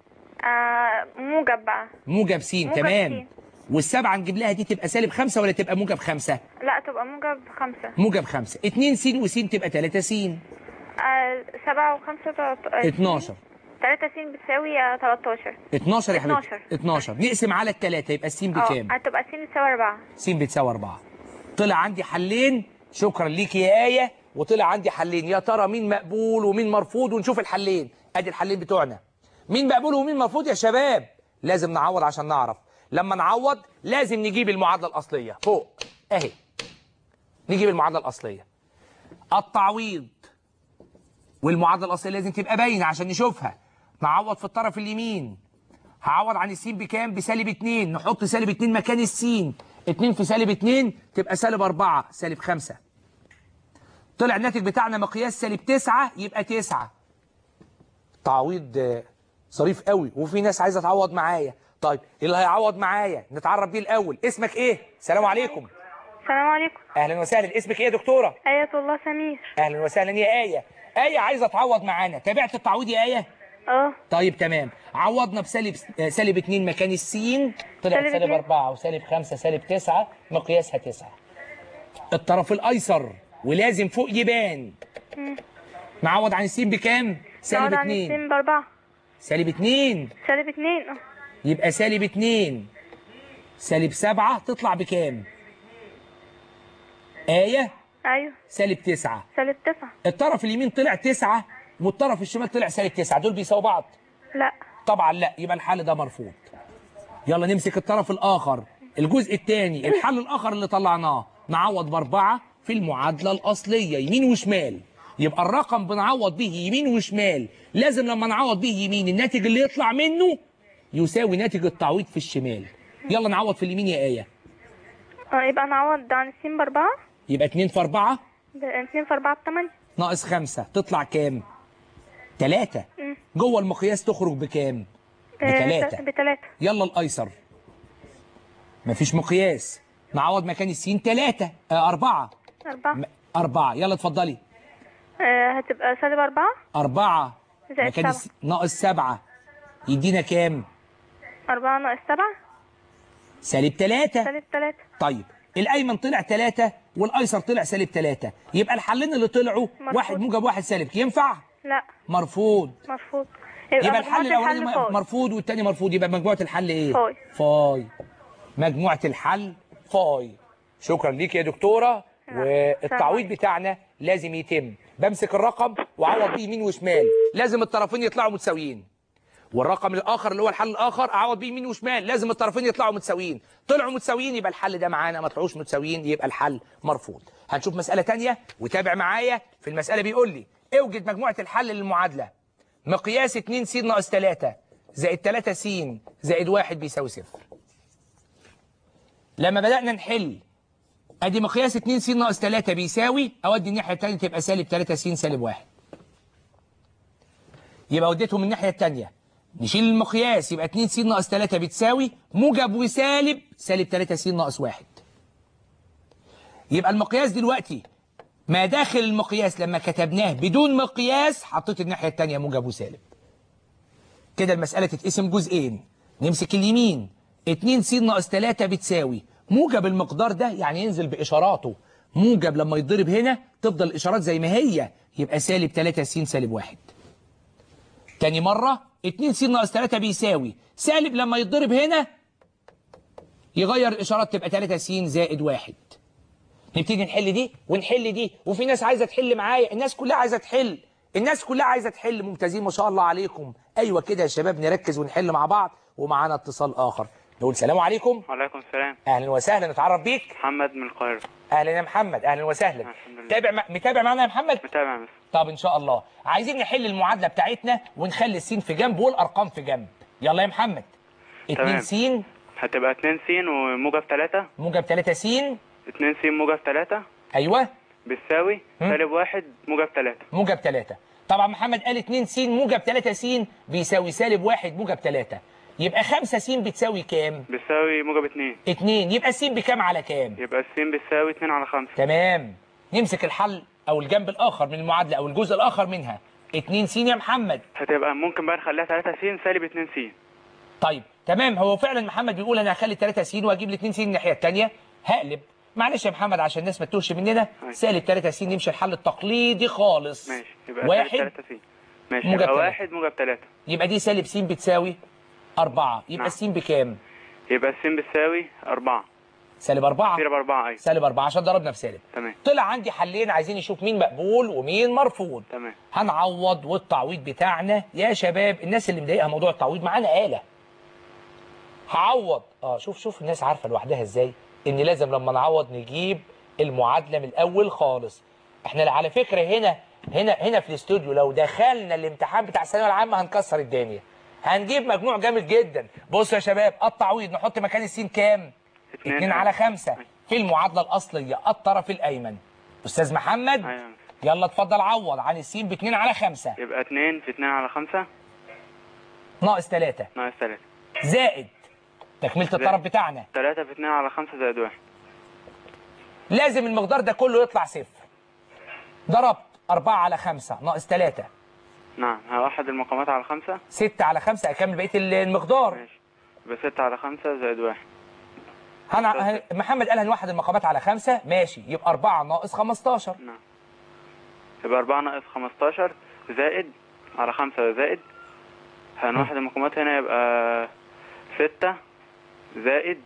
آه موجب بقى موجب س موجب تمام س. والسبعه نجيب لها دي تبقى سالب 5 ولا تبقى موجب 5 لا تبقى موجب 5 موجب 5 2 س وس تبقى 3 س آه 7 و5 12 3 س بتساوي آه، 13 12 يا حبيبتي 12. 12 نقسم على الثلاثه يبقى الس اه بكام هتبقى س بتساوي 4 س بتساوي 4 طلع عندي حلين شكرا ليك يا آية وطلع عندي حلين يا ترى مين مقبول ومين مرفوض ونشوف الحلين ادي الحلين بتوعنا مين مقبول ومين مرفوض يا شباب لازم نعوض عشان نعرف لما نعوض لازم نجيب المعادلة الأصلية فوق اهي نجيب المعادلة الأصلية التعويض والمعادلة الأصلية لازم تبقى باينة عشان نشوفها نعوض في الطرف اليمين هعوض عن السين بكام بسالب 2 نحط سالب 2 مكان السين 2 في سالب 2 تبقى سالب 4 سالب 5 طلع الناتج بتاعنا مقياس سالب 9 يبقى 9 تعويض آه، ظريف قوي وفي ناس عايزه تعوض معايا طيب اللي هيعوض معايا نتعرف بيه الاول اسمك ايه سلام عليكم السلام عليكم اهلا وسهلا اسمك ايه يا دكتوره آية الله سمير اهلا وسهلا يا ايه ايه عايزه تعوض معانا تابعت التعويض يا ايه اه طيب تمام عوضنا بسالب آه، سالب 2 مكان السين طلعت سالب سالب اتنين. 4 وسالب 5 سالب 9 مقياسها 9 الطرف الايسر ولازم فوق يبان نعوض عن السين بكام سالب نقعد عن 2 السين بأربعة سالب 2 سالب 2 اه يبقى سالب 2 سالب 7 تطلع بكام آية ايوه سالب 9 سالب 9 الطرف اليمين طلع 9 والطرف الشمال طلع سالب 9 دول بيساووا بعض لا طبعا لا يبقى الحل ده مرفوض يلا نمسك الطرف الآخر الجزء الثاني الحل الآخر اللي طلعناه نعوض بأربعة في المعادلة الأصلية يمين وشمال يبقى الرقم بنعوض به يمين وشمال لازم لما نعوض به يمين الناتج اللي يطلع منه يساوي ناتج التعويض في الشمال يلا نعوض في اليمين يا آية اه يبقى نعوض عن السين بأربعة يبقى 2 في 4 ب- اتنين في أربعة بتمانية ناقص 5 تطلع كام 3 جوه المقياس تخرج بكام بتلاتة. بتلاتة يلا الايسر مفيش مقياس نعوض مكان السين ثلاثة آه أربعة أربعة م- أربعة يلا اتفضلي آه، هتبقى سالب أربعة أربعة زائد مكان سبعة. الس... ناقص سبعة يدينا كام؟ أربعة ناقص سبعة سالب ثلاثة سالب تلاتة طيب الأيمن طلع ثلاثة والأيسر طلع سالب ثلاثة يبقى الحلين اللي طلعوا مرفوض. واحد موجب واحد سالب ينفع؟ لا مرفوض مرفوض يبقى مجموعة الحل الأولاني الحل م- فاضي. مرفوض والتاني مرفوض يبقى مجموعة الحل إيه؟ فاي. فاي مجموعة الحل فاي شكرا ليك يا دكتورة والتعويض بتاعنا لازم يتم بمسك الرقم واعوض بيه يمين وشمال لازم الطرفين يطلعوا متساويين والرقم الاخر اللي هو الحل الاخر اعوض بيه يمين وشمال لازم الطرفين يطلعوا متساويين طلعوا متساويين يبقى الحل ده معانا ما طلعوش متساويين يبقى الحل مرفوض هنشوف مسألة تانية وتابع معايا في المسألة بيقول لي اوجد مجموعة الحل للمعادلة مقياس 2 س ناقص 3 زائد 3 س زائد 1 بيساوي صفر لما بدأنا نحل ادي مقياس 2 س ناقص 3 بيساوي اودي الناحية التانية تبقى سالب 3 س سالب 1 يبقى وديتهم من الناحية التانية نشيل المقياس يبقى 2 س ناقص 3 بتساوي موجب وسالب سالب 3 س ناقص 1 يبقى المقياس دلوقتي ما داخل المقياس لما كتبناه بدون مقياس حطيت الناحية التانية موجب وسالب كده المسألة تتقسم جزئين نمسك اليمين 2 س ناقص 3 بتساوي موجب المقدار ده يعني ينزل بإشاراته موجب لما يتضرب هنا تفضل الإشارات زي ما هي يبقى سالب 3 س سالب 1 تاني مرة 2 س ناقص 3 بيساوي سالب لما يتضرب هنا يغير الإشارات تبقى 3 س زائد 1 نبتدي نحل دي ونحل دي وفي ناس عايزة تحل معايا الناس كلها عايزة تحل الناس كلها عايزة تحل ممتازين ما شاء الله عليكم أيوة كده يا شباب نركز ونحل مع بعض ومعانا اتصال آخر نقول سلام عليكم وعليكم السلام أهلا وسهلا نتعرف بيك محمد من القاهرة أهلا يا محمد أهلا وسهلا الحمد لله. تابع مع- متابع معانا يا محمد متابع مس طب إن شاء الله عايزين نحل المعادلة بتاعتنا ونخلي السين في جنب والأرقام في جنب يلا يا محمد 2 تمام. س هتبقى 2 س وموجب 3 موجب 3 س 2 س موجب 3 أيوه بتساوي مم. سالب 1 موجب 3 موجب 3 طبعا محمد قال 2 س موجب 3 س بيساوي سالب 1 موجب 3 يبقى 5 س بتساوي كام؟ بتساوي موجب 2 2 يبقى الس بكام على كام؟ يبقى الس بتساوي 2 على 5 تمام نمسك الحل او الجنب الاخر من المعادله او الجزء الاخر منها 2 س يا محمد هتبقى ممكن بقى نخليها 3 س سالب 2 س طيب تمام هو فعلا محمد بيقول انا هخلي 3 س واجيب ال 2 س الناحيه الثانيه هقلب معلش يا محمد عشان الناس ما تتوهش مننا ماشي. سالب 3 س نمشي الحل التقليدي خالص ماشي يبقى واحد سالب 3 س ماشي موجب يبقى تلاتة. 1 موجب 3 يبقى دي سالب س بتساوي 4 يبقى نعم. الس بكام؟ يبقى الس بتساوي 4 سالب 4 سالب 4 ايوه سالب 4 عشان ضربنا في سالب تمام طلع عندي حلين عايزين نشوف مين مقبول ومين مرفوض تمام هنعوض والتعويض بتاعنا يا شباب الناس اللي مضايقها موضوع التعويض معانا آلة هعوض اه شوف شوف الناس عارفة لوحدها ازاي ان لازم لما نعوض نجيب المعادلة من الاول خالص احنا على فكرة هنا هنا هنا في الاستوديو لو دخلنا الامتحان بتاع الثانوية العامة هنكسر الدنيا هنجيب مجموع جامد جدا بصوا يا شباب التعويض نحط مكان السين كام اتنين. 2 على 5 في المعادلة الأصلية الطرف الأيمن أستاذ محمد ايوه يلا اتفضل عوض عن السين ب 2 على 5 يبقى 2 في 2 على 5 ناقص 3 ناقص 3 زائد تكملة الطرف بتاعنا 3 في 2 على 5 زائد 1 لازم المقدار ده كله يطلع صفر ضربت 4 على 5 ناقص 3 نعم هوحد المقامات على 5 6 على 5 أكمل بقية المقدار ماشي يبقى 6 على 5 زائد 1 هن... هن... محمد قال هنوحد المقامات على 5 ماشي يبقى 4 ناقص 15 نعم يبقى 4 ناقص 15 زائد على 5 زائد هنوحد المقامات هنا يبقى 6 زائد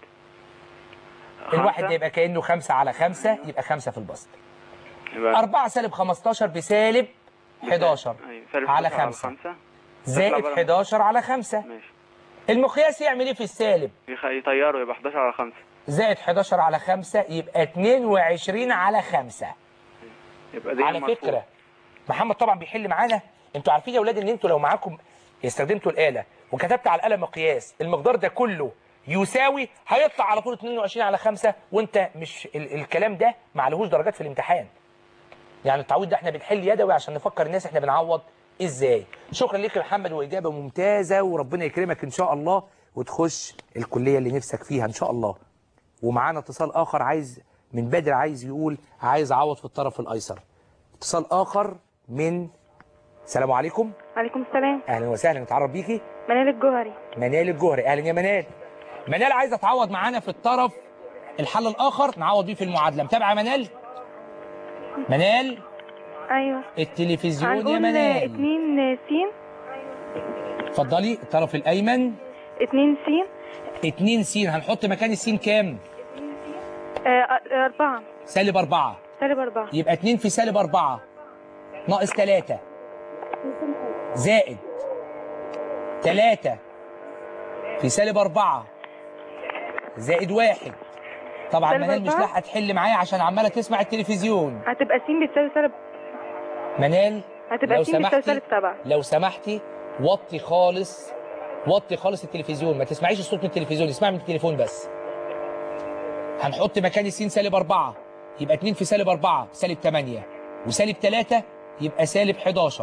الواحد خمسة. يبقى كأنه 5 على 5 يبقى 5 في البسط يبقى 4 سالب 15 بسالب 11 أيوة، سالب على 11 5 5 زائد بره. 11 على 5 ماشي المقياس يعمل ايه في السالب يخ- يطيروا يبقى 11 على 5 زائد 11 على 5 يبقى 22 على 5 يبقى دي على المرفوض. فكرة محمد طبعا بيحل معانا انتوا عارفين يا اولاد ان انتوا لو معاكم استخدمتوا الآلة وكتبت على الآلة مقياس المقدار ده كله يساوي هيطلع على طول 22 على 5 وانت مش ال الكلام ده ما عليهوش درجات في الامتحان يعني التعويض ده احنا بنحل يدوي عشان نفكر الناس احنا بنعوض ازاي شكرا لك يا محمد واجابه ممتازه وربنا يكرمك ان شاء الله وتخش الكليه اللي نفسك فيها ان شاء الله ومعانا اتصال اخر عايز من بدر عايز يقول عايز اعوض في الطرف الايسر اتصال اخر من السلام عليكم عليكم السلام اهلا وسهلا نتعرف بيكي منال الجوهري منال الجوهري اهلا يا منال منال عايزه تعوض معانا في الطرف الحل الاخر نعوض بيه في المعادله متابعه يا منال منال ايوه التلفزيون يا هنقول منال اتنين سين اتفضلي الطرف الايمن اتنين سين اتنين س هنحط مكان السين كام آه، آه، أربعة سالب أربعة سالب أربعة يبقى اتنين في سالب أربعة ناقص تلاتة زائد تلاتة في سالب أربعة زائد واحد طبعا سالب منال مش أربعة؟ لاحقة تحل معايا عشان عمالة تسمع التلفزيون هتبقى سين بتساوي سالب منال هتبقى لو سين بتساوي سمحتي سالب سبعة لو سمحتي وطي خالص وطي خالص التلفزيون ما تسمعيش الصوت من التلفزيون اسمعي من التليفون بس هنحط مكان السين سالب 4 يبقى 2 في سالب 4 سالب 8 وسالب 3 يبقى سالب 11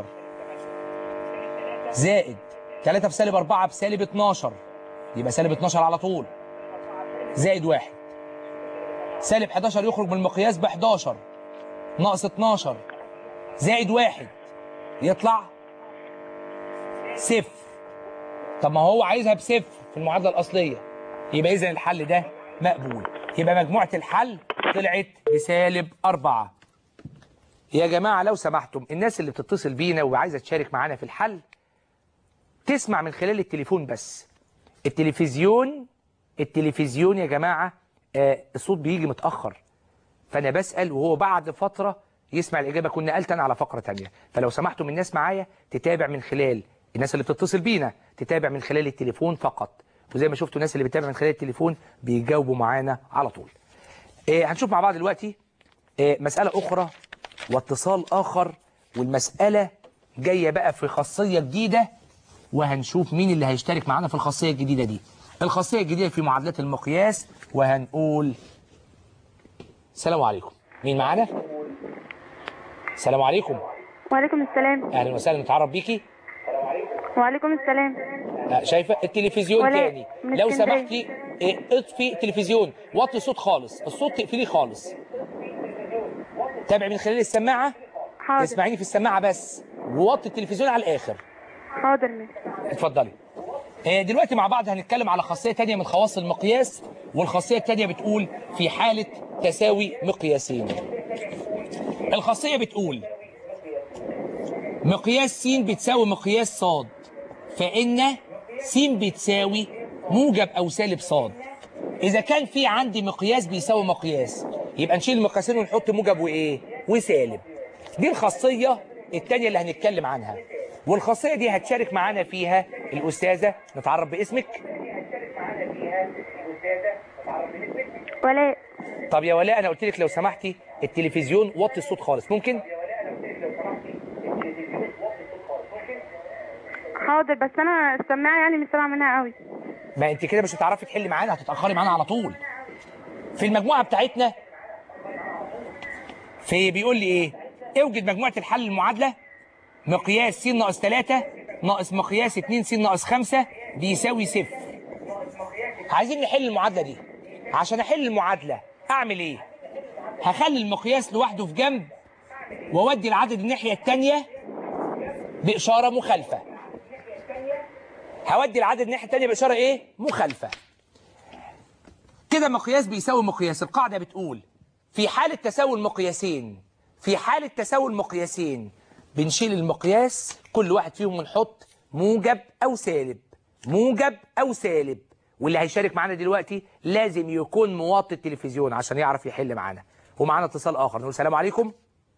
زائد 3 في سالب 4 بسالب 12 يبقى سالب 12 على طول زائد 1 سالب 11 يخرج من المقياس ب 11 ناقص 12 زائد 1 يطلع صفر طب ما هو عايزها بصفر في المعادله الاصليه يبقى اذا الحل ده مقبول يبقى مجموعه الحل طلعت بسالب أربعة يا جماعه لو سمحتم الناس اللي بتتصل بينا وعايزه تشارك معانا في الحل تسمع من خلال التليفون بس التلفزيون التلفزيون يا جماعه آه الصوت بيجي متاخر فانا بسال وهو بعد فتره يسمع الاجابه كنا نقلت انا على فقره تانية فلو سمحتم الناس معايا تتابع من خلال الناس اللي بتتصل بينا تتابع من خلال التليفون فقط وزي ما شفتوا الناس اللي بتتابع من خلال التليفون بيجاوبوا معانا على طول إيه هنشوف مع بعض دلوقتي إيه مساله اخرى واتصال اخر والمساله جايه بقى في خاصيه جديده وهنشوف مين اللي هيشترك معانا في الخاصيه الجديده دي الخاصيه الجديده في معادلات المقياس وهنقول السلام عليكم مين معانا السلام عليكم وعليكم السلام اهلا وسهلا نتعرف بيكي وعليكم السلام آه، شايفه التلفزيون ولا تاني من لو اسكندرية. سمحتي إيه، اطفي التلفزيون وطي الصوت خالص الصوت تقفليه خالص تابعي من خلال السماعه حاضر تسمعيني في السماعه بس ووطي التلفزيون على الاخر حاضر ماشي اتفضلي آه، دلوقتي مع بعض هنتكلم على خاصيه تانية من خواص المقياس والخاصيه التانية بتقول في حاله تساوي مقياسين الخاصيه بتقول مقياس س بتساوي مقياس ص فإن س بتساوي موجب أو سالب ص إذا كان في عندي مقياس بيساوي مقياس يبقى نشيل المقياسين ونحط موجب وإيه؟ وسالب دي الخاصية التانية اللي هنتكلم عنها والخاصية دي هتشارك معانا فيها الأستاذة نتعرف باسمك ولا طب يا ولاء أنا قلت لك لو سمحتي التلفزيون وطي الصوت خالص ممكن؟ حاضر بس انا السماعه يعني مش سامعه منها قوي ما انت كده مش هتعرفي تحلي معانا هتتاخري معانا على طول في المجموعه بتاعتنا في بيقول لي ايه اوجد مجموعه الحل المعادله مقياس س ناقص 3 ناقص مقياس 2 س ناقص 5 بيساوي صفر عايزين نحل المعادله دي عشان احل المعادله اعمل ايه هخلي المقياس لوحده في جنب واودي العدد الناحيه الثانيه باشاره مخالفه هودي العدد الناحيه الثانيه باشاره ايه مخالفه كده مقياس بيساوي مقياس القاعده بتقول في حاله تساوي المقياسين في حاله تساوي المقياسين بنشيل المقياس كل واحد فيهم بنحط موجب او سالب موجب او سالب واللي هيشارك معانا دلوقتي لازم يكون موطي التلفزيون عشان يعرف يحل معانا ومعانا اتصال اخر نقول السلام عليكم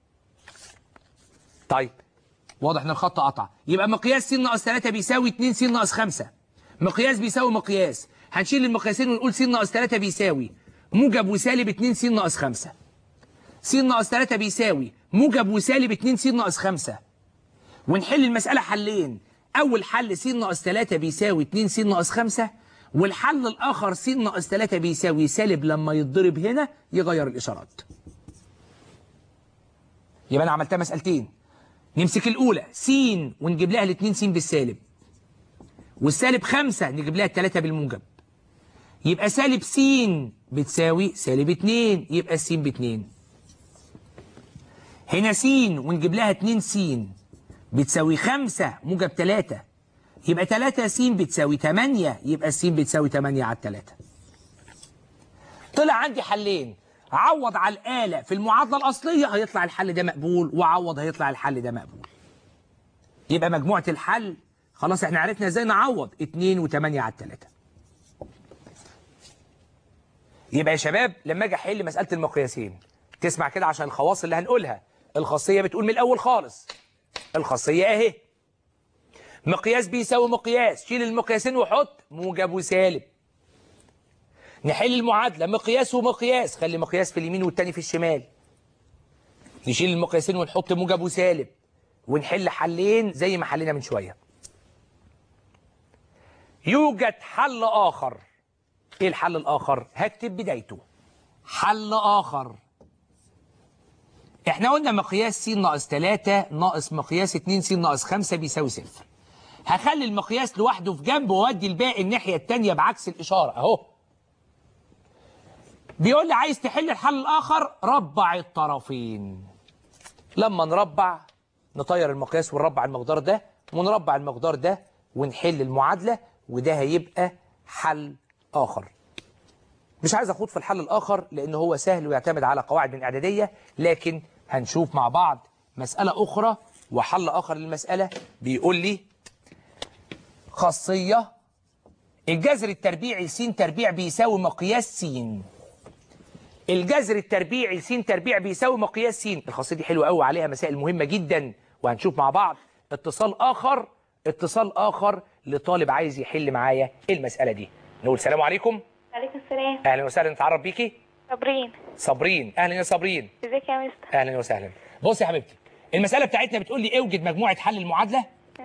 طيب واضح ان الخط قطع يبقى مقياس س ناقص 3 بيساوي 2 س ناقص 5 مقياس بيساوي مقياس هنشيل المقياسين ونقول س ناقص 3 بيساوي موجب وسالب 2 س ناقص 5 س ناقص 3 بيساوي موجب وسالب 2 س ناقص 5 ونحل المسألة حلين أول حل س ناقص 3 بيساوي 2 س ناقص 5 والحل الآخر س ناقص 3 بيساوي سالب لما يتضرب هنا يغير الإشارات يبقى أنا عملتها مسألتين نمسك الأولى س ونجيب لها الاتنين س بالسالب والسالب خمسة نجيب لها التلاتة بالموجب يبقى سالب س بتساوي سالب اتنين يبقى الس باتنين هنا س ونجيب لها اتنين س بتساوي خمسة موجب تلاتة يبقى تلاتة س بتساوي تمانية يبقى الس بتساوي تمانية على التلاتة طلع عندي حلين عوض على الآلة في المعادلة الأصلية هيطلع الحل ده مقبول وعوض هيطلع الحل ده مقبول يبقى مجموعة الحل خلاص احنا عرفنا ازاي نعوض 2 و8 على التلاتة يبقى يا شباب لما اجي احل مسألة المقياسين تسمع كده عشان الخواص اللي هنقولها الخاصية بتقول من الأول خالص الخاصية اهي مقياس بيساوي مقياس شيل المقياسين وحط موجب وسالب نحل المعادلة مقياس ومقياس خلي مقياس في اليمين والتاني في الشمال نشيل المقياسين ونحط موجب وسالب ونحل حلين زي ما حلينا من شوية يوجد حل آخر ايه الحل الآخر هكتب بدايته حل آخر احنا قلنا مقياس س ناقص 3 ناقص مقياس 2 س ناقص 5 بيساوي صفر هخلي المقياس لوحده في جنب وأودي الباقي الناحية التانية بعكس الإشارة أهو بيقول لي عايز تحل الحل الآخر ربع الطرفين لما نربع نطير المقياس ونربع المقدار ده ونربع المقدار ده ونحل المعادلة وده هيبقى حل آخر مش عايز أخوض في الحل الآخر لأن هو سهل ويعتمد على قواعد من إعدادية لكن هنشوف مع بعض مسألة أخرى وحل آخر للمسألة بيقول لي خاصية الجذر التربيعي س تربيع بيساوي مقياس س الجذر التربيعي س تربيع بيساوي مقياس س الخاصية دي حلوة قوي عليها مسائل مهمة جدا وهنشوف مع بعض اتصال آخر اتصال آخر لطالب عايز يحل معايا المسألة دي نقول سلام عليكم عليكم السلام أهلا وسهلا نتعرف بيكي صابرين صابرين أهلا يا صابرين ازيك يا مستر أهلا وسهلا بص يا حبيبتي المسألة بتاعتنا بتقول لي اوجد مجموعة حل المعادلة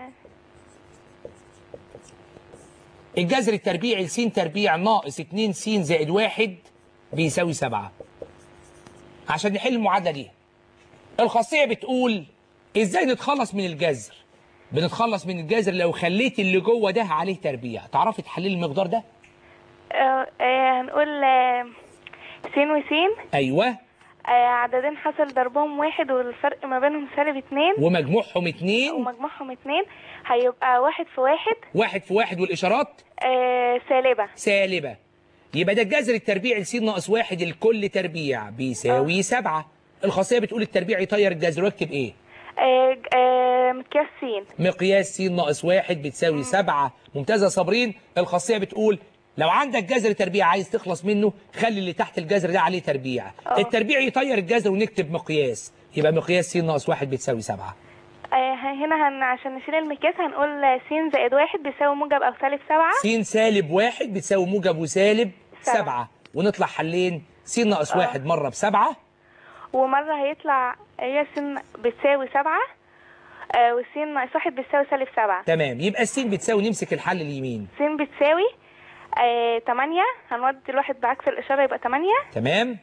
الجذر التربيعي س تربيع ناقص 2 س زائد 1 بيساوي 7 عشان نحل المعادلة دي الخاصية بتقول ازاي نتخلص من الجذر بنتخلص من الجذر لو خليت اللي جوه ده عليه تربيع تعرفي تحللي المقدار ده آه، آه، هنقول آه، س وس ايوه آه، عددين حصل ضربهم واحد والفرق ما بينهم سالب اتنين ومجموعهم اتنين ومجموعهم اتنين هيبقى واحد في واحد واحد في واحد والاشارات آه، سالبة سالبة يبقى ده الجذر التربيعي لس ناقص واحد الكل تربيع بيساوي سبعة الخاصية بتقول التربيع يطير الجذر واكتب ايه آه، آه، مقياس س مقياس س ناقص واحد بتساوي سبعة ممتازة يا صابرين الخاصية بتقول لو عندك جذر تربيع عايز تخلص منه خلي اللي تحت الجذر ده عليه تربيع التربيع يطير الجذر ونكتب مقياس يبقى مقياس س ناقص واحد بتساوي سبعة آه، هنا هن عشان نشيل المقياس هنقول س زائد واحد بيساوي موجب أو سالب سبعة س سالب واحد بتساوي موجب وسالب سبعة. سبعة ونطلع حلين س ناقص واحد مرة بسبعة ومرة هيطلع هي س بتساوي سبعة آه، والس ناقص واحد بتساوي سالب سبعة تمام يبقى السين بتساوي نمسك الحل اليمين س بتساوي آه، تمانية هنودي الواحد بعكس الإشارة يبقى تمانية تمام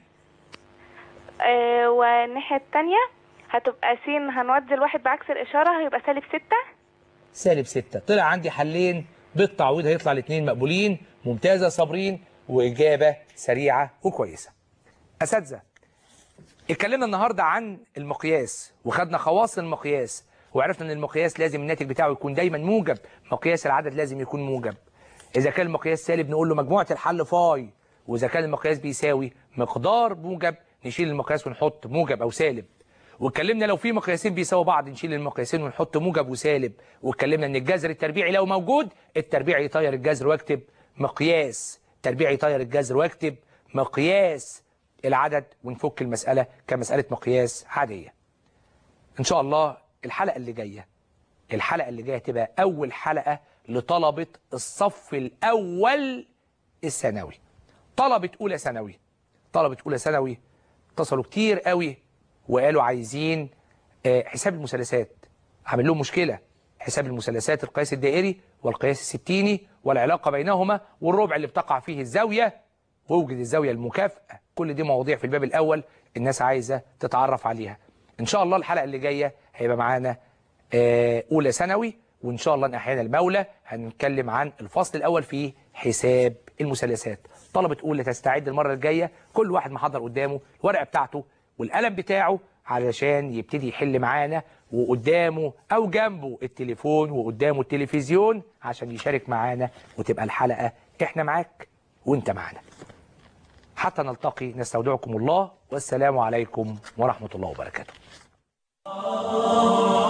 آه، والناحية التانية هتبقى س هنودي الواحد بعكس الإشارة هيبقى سالب ستة سالب ستة طلع عندي حلين بالتعويض هيطلع الاثنين مقبولين ممتازة يا صابرين وإجابة سريعة وكويسة أساتذة اتكلمنا النهاردة عن المقياس وخدنا خواص المقياس وعرفنا ان المقياس لازم الناتج بتاعه يكون دايما موجب مقياس العدد لازم يكون موجب اذا كان المقياس سالب نقول له مجموعة الحل فاي واذا كان المقياس بيساوي مقدار موجب نشيل المقياس ونحط موجب او سالب واتكلمنا لو في مقياسين بيساووا بعض نشيل المقياسين ونحط موجب وسالب واتكلمنا ان الجذر التربيعي لو موجود التربيع يطير الجذر واكتب مقياس تربيع يطير الجذر واكتب مقياس العدد ونفك المسألة كمسألة مقياس عادية ان شاء الله الحلقة اللي جاية الحلقة اللي جاية تبقى اول حلقة لطلبة الصف الاول الثانوي طلبة اولى ثانوي طلبة اولى ثانوي اتصلوا كتير قوي وقالوا عايزين آه، حساب المثلثات عامل لهم مشكلة حساب المثلثات القياس الدائري والقياس الستيني والعلاقة بينهما والربع اللي بتقع فيه الزاوية ووجد الزاوية المكافئة كل دي مواضيع في الباب الأول الناس عايزة تتعرف عليها إن شاء الله الحلقة اللي جاية هيبقى معانا آه، اولى ثانوي وان شاء الله ان احيانا المولى هنتكلم عن الفصل الاول في حساب المثلثات طلبه اولى تستعد المره الجايه كل واحد محضر قدامه الورقه بتاعته والقلم بتاعه علشان يبتدي يحل معانا وقدامه او جنبه التليفون وقدامه التلفزيون عشان يشارك معانا وتبقى الحلقه احنا معاك وانت معانا حتى نلتقي نستودعكم الله والسلام عليكم ورحمه الله وبركاته